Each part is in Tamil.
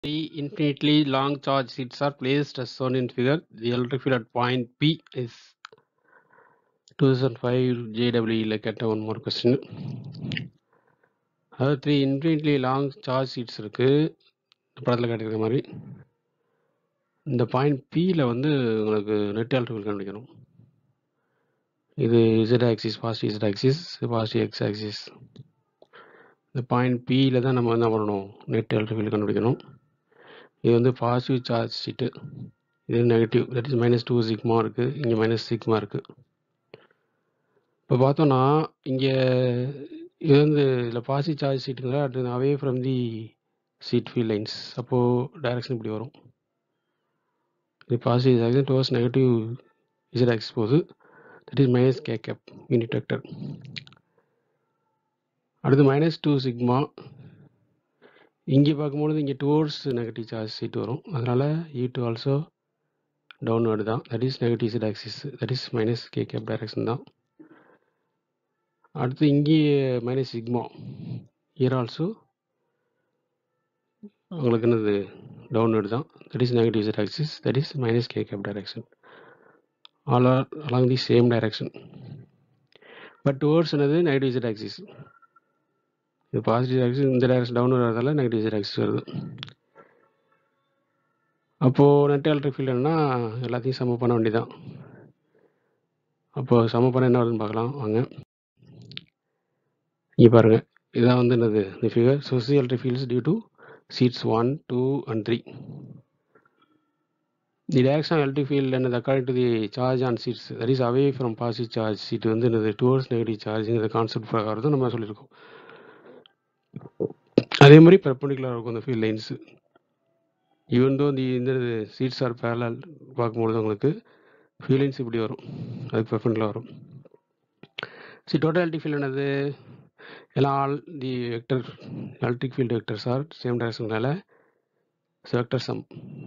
Three infinitely long charge sheets are placed as shown in figure. The electric field at point P is 2005 JW like at one more question. அதாவது three infinitely long charge sheets இருக்கு படத்தில் காட்டியிருக்க மாதிரி இந்த பாயிண்ட் பியில் வந்து உங்களுக்கு நெட் ஆல்ட்ரிபிள் கண்டுபிடிக்கணும் இது Z axis positive Z axis positive X axis இந்த பாயிண்ட் பியில் தான் நம்ம என்ன பண்ணணும் நெட் ஆல்ட்ரிபிள் கண்டுபிடிக்கணும் இது வந்து பாசிட்டிவ் சார்ஜ் ஷீட்டு இது negative that is minus two sigma இருக்குது இங்கே மைனஸ் சிக்மா இருக்குது இப்போ பார்த்தோன்னா இங்கே இது வந்து இதில் பாசிட்டிவ் சார்ஜ் ஷீட்டுங்களா அது away from the sheet field lines அப்போது டைரக்ஷன் இப்படி வரும் இது positive axis towards negative Z axis போகுது that is minus K cap unit vector அடுத்து மைனஸ் டூ சிக்மா இங்கே பார்க்கும்பொழுது இங்கே டுவோர்ட்ஸ் நெகட்டிவ் சார்ஜ் சீட் வரும் அதனால் இ டூ ஆல்சோ டவுன்வர்டு தான் that is negative Z axis that is minus K cap direction தான் அடுத்து இங்கே மைனஸ் சிக்மா இயர் ஆல்சோ உங்களுக்கு என்னது டவுன்வர்டு தான் that is negative Z axis that is minus K cap direction all are along the same direction but towards என்னது நெகட்டிவ் இசட் ஆக்சிஸ் இது பாசிட்டிவ் ஆக்சிஸ் இந்த டைரக்ஷன் டவுன் வரதால நெகட்டிவ் இசட் ஆக்சிஸ் வருது அப்போது நெட் எலக்ட்ரிக் ஃபீல்டு என்னன்னா எல்லாத்தையும் சம பண்ண வேண்டியதான் அப்போது சம பண்ண என்ன வருதுன்னு பார்க்கலாம் வாங்க இங்கே பாருங்கள் இதான் வந்து என்னது இந்த ஃபிகர் சொசி electric fields due to sheets one two and three the direction of electric field என்னது according to the charge on sheets that is away from positive charge sheet வந்து என்னது டுவர்ட்ஸ் நெகட்டிவ் சார்ஜுங்கிற கான்செப்ட் பிரகாரம் நம்ம சொல்லியிருக்கோம் அதே மாதிரி பெர்பண்டிகுலர் இருக்கும் அந்த ஃபீல்ட் லைன்ஸு ஈவன் தோ இந்த இந்த சீட்ஸ் ஆர் பேரலல் பார்க்கும்பொழுது உங்களுக்கு ஃபீல் லைன்ஸ் இப்படி வரும் அதுக்கு பெர்பண்டிகுலர் வரும் சி டோட்டல் எலக்ட்ரிக் ஃபீல்டு என்னது எல்லாம் all the vector electric field vectors are same டைரக்ஷனால vector sum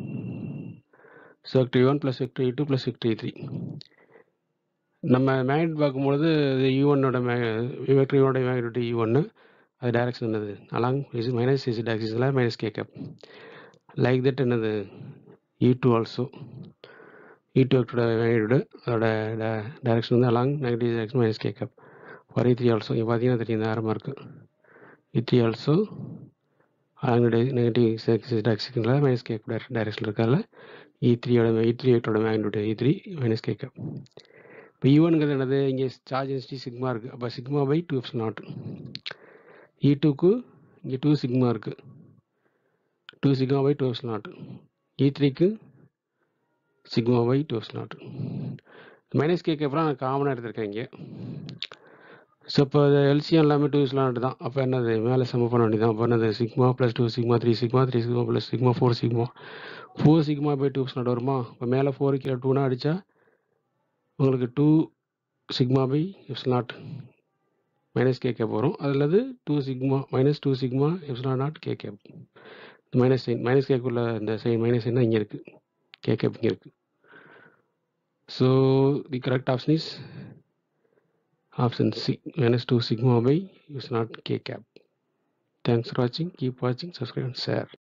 so vector E one plus vector E two plus vector E three நம்ம மேக்னெட் பார்க்கும்பொழுது யூ ஒன்னோட மே வெக்டர் யூனோட மேக்னெட் யூ ஒன்று அது டைரக்ஷன் என்னது அலாங் இஸ் மைனஸ் இஸ் ஆக்சிஸில் minus K cap like that என்னது E two also E two வெக்டரோட மேக்னெட் அதோட டைரக்ஷன் வந்து along negative direction minus K cap for E three also இங்கே பார்த்தீங்கன்னா தெரியும் இந்த ஆரமாக இருக்குது E three also along negative ஆக்சிஸில் மைனஸ் கே டைரக்ஷன் இருக்கால இ த்ரீயோட இ த்ரீ வெக்டரோட magnet E three minus K cap இப்போ ஈவனுங்கிறது என்னது இங்கே சார்ஜ் டென்சிட்டி சிக்மா இருக்குது அப்போ sigma by two eps naught E டூக்கு இங்கே டூ சிக்மா இருக்குது two sigma by two eps naught E த்ரீக்கு sigma by two eps naught minus கேக்கு அப்புறம் நான் காமனாக எடுத்திருக்கேன் இங்கே ஸோ இப்போ எல்சிஎம் எல்லாமே டூ எஃப்ஸ் நாட் தான் அப்போ என்னது மேலே சம பண்ண வேண்டியதான் அப்போ என்னது sigma plus two sigma three sigma three sigma plus sigma four sigma four sigma by two eps naught வருமா இப்போ மேலே ஃபோர் கீழே டூனா அடித்தா உங்களுக்கு two sigma by eps naught minus K cap வரும் அதில் two sigma minus two sigma epsilon naught K cap minus sign minus கேக்குள்ள இந்த சைன் மைனஸ் சைன் தான் இங்கே இருக்குது கே கேப் இங்கே இருக்குது so the correct option is option C minus two sigma by is not K gap thanks for வாட்சிங் கீப் வாட்சிங் சப்ஸ்கிரைப் அண்ட் ஷேர்